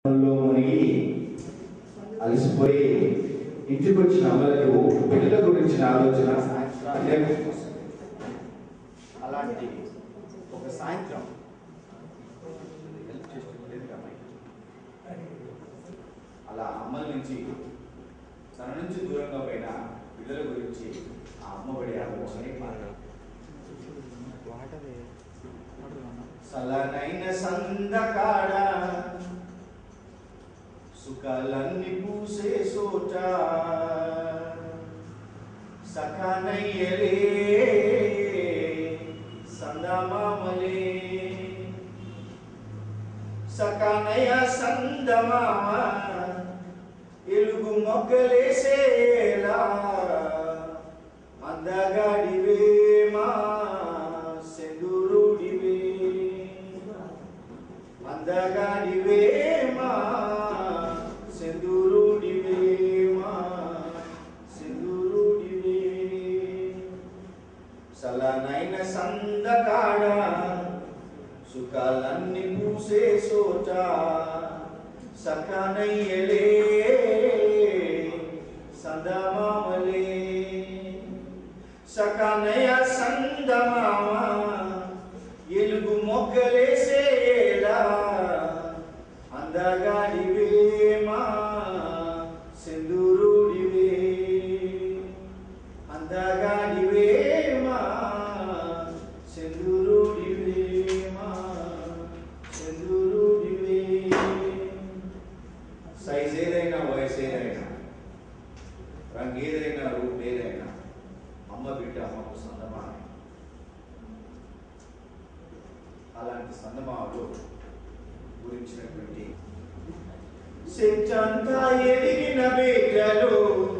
లో మునిగి అలసిపోయి ఇంటికి వచ్చిన అమ్మలకు బిడ్డల గురించిన ఆలోచన సాయంత్రం అలాంటి ఒక సాయంత్రం హెల్ప్ చేస్తుండేది అమ్మాయి అలా అమ్మల నుంచి తన నుంచి దూరంగా పోయిన పిల్లల గురించి ఆ అమ్మబడి ఆలోచనే మాట సలనైన సందకాడ సుఖాలన్నీ పూసే సోట సఖనయ్యలే సందమామలే సఖనయ సందమామ ఎలుగు మొగ్గలేసేలా అందగాడివే మా సెందురుడివే అందగాడివే మా సెందురుడివే మా సెందురుడివే సలనైన సందకాడ సుఖాలన్నీ పూసే సోట సఖనయ్యలే సందమామలే సకనయ సందమామ ఎలుగు మొగ్గలేసేలా అందగాడివే మా సెందురుడివే అందగాడివే మా సెందురుడివే మా సెందురుడివే సైజ్ ఏదైనా వయసు ఏదైనా రంగు ఏదైనా రూట్ ఏదైనా అమ్మ బిడ్డ అమ్మకు సందమాన అలాంటి సందమాలు గురించినటువంటి సెంచంతా ఎదిగిన బిడ్డలు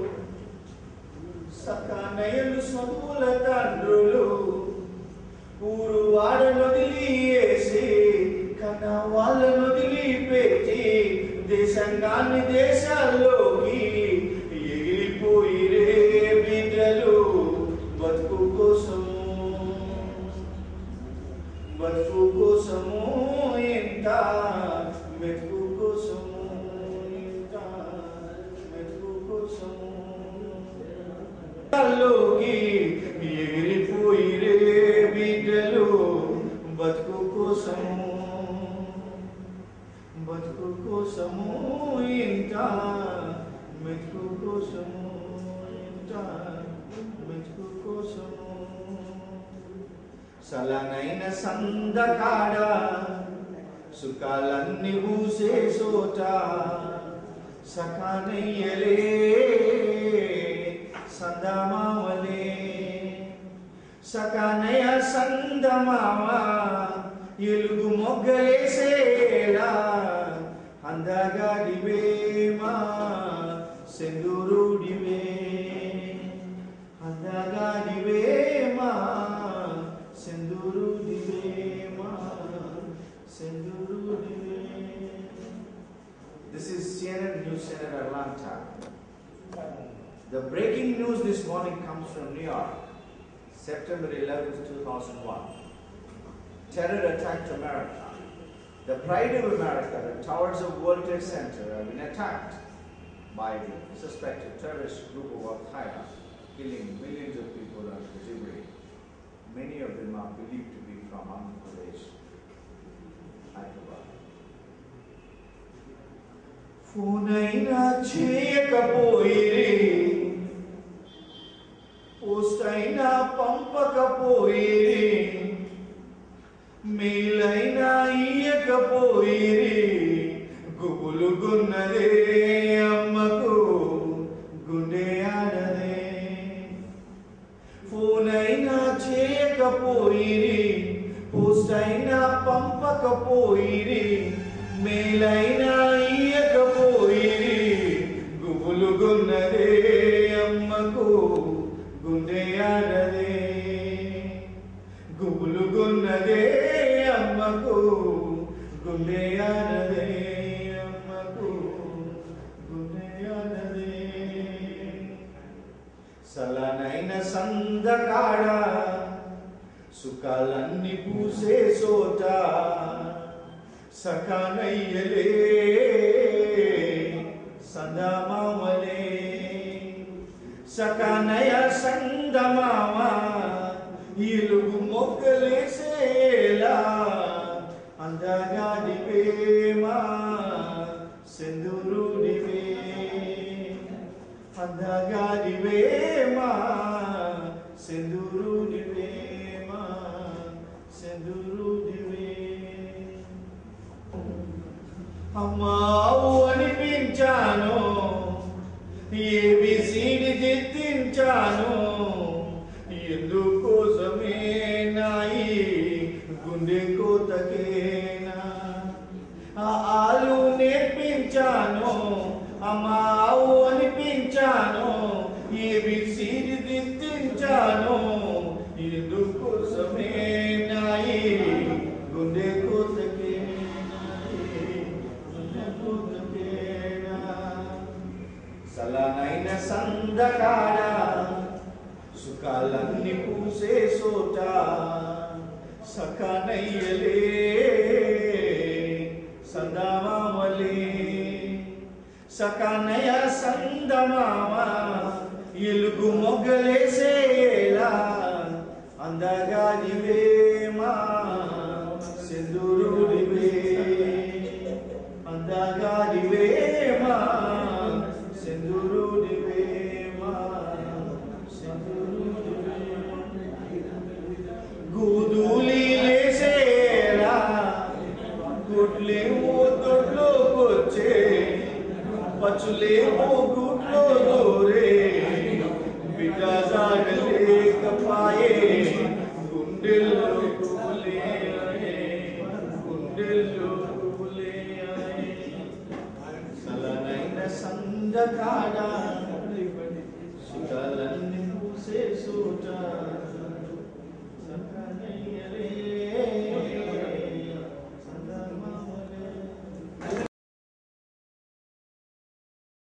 సకానయలు చదువుల తండ్రులు ఊరు వాడను వదిలియేసి కన వాళ్ళను వదిలిపెట్టి దేశంగాన్ని దేశాల్లోకి ఎగిరిపోయిరే బిడ్డలు బతుకు కోసము బతుకు కోసము ఎంత మెతుకు కోసము ఎంత మెతుకు కోసము లోకి ఎగిరిపోయిరే బిడ్డలు బతుకు కోసము బతుకు కోసము ఇంత మెతుకు కోసము ఇంత మెతుకు కోసము సలనైన సందకాడ సుఖాలన్నీ ఊసే సోట సఖానయ్యలే సందమామలే సకనయ సందమామ ఎలుగు మొగ్గలేసేలా అందగాడివే మా సెందురుడివే అందగాడివే మా సెందురుడివే మా సెందురుడివే This is CNN News Center Atlanta. The breaking news this morning comes from New York, September 11th, 2001. Terror attacked America. The pride of America, the towers of World Trade Center have been attacked by the suspected terrorist group of Al Qaeda, killing millions of people unvisibly. Many of them are believed to be from Andhra Pradesh, Hyderabad. Phone అయినా చేయకపోయిరి post అయినా పంపకపోయిరి మేలైనా ఇయ్యకపోయిరి గుబులు గున్నదే అమ్మకు గుండె ఆడదే phone అయినా చేయకపోయిరి పోస్ట్ అయినా పంపకపోయిరి మేలైనా ఇయ్యకపోయిరి గుబులు గున్నదే అమ్మకు గుండె ఆడదే గుబులు గున్నదే అమ్మకు గుండె ఆడదే అమ్మకు గుండె ఆడదే సలనైన సందకాడ సుఖాలన్నీ పూసే సోట సఖానయ్యలే సందమామలే సకనయ సందమామ ఇలుగు మొక్కలేసేలా అందగాడివేమా సింధురుడివే అందగాడివేమా సింధురుడివేమా సింధురుడివే అమ్మావు అనిపించాను ఏబిసిడి దిద్దించాను ఎందుకోసమే నాయి గుండె కోతకేనా ఆ ఆలు నేర్పించాను అమ్మావు అనిపించాను ఏబిసిడి దిద్దించాను ఎందుకోసమే నాయి గుండె కోతకేనా గుండె కోతకేనా సలనైన సందకాడ సుఖాలన్నీ పూసే సోట సకనయ్యలే సందమామలే సకనయ సందమామ ఎలుగు మొగ్గలేసేలా అందగాదివేమా సింధురుడివే అందగాదివేమా సింధురుడివేమా గుదూలి లేసేరా గుడ్లేమో దొడ్లోకొచ్చే పచ్చులేమో గుడ్లో దూరే బిడ్డ సాగలేకపాయే గుండెల్లో కూలే గుండెల్లో కూలే సలనైన సందకాడ సుఖాలన్నీ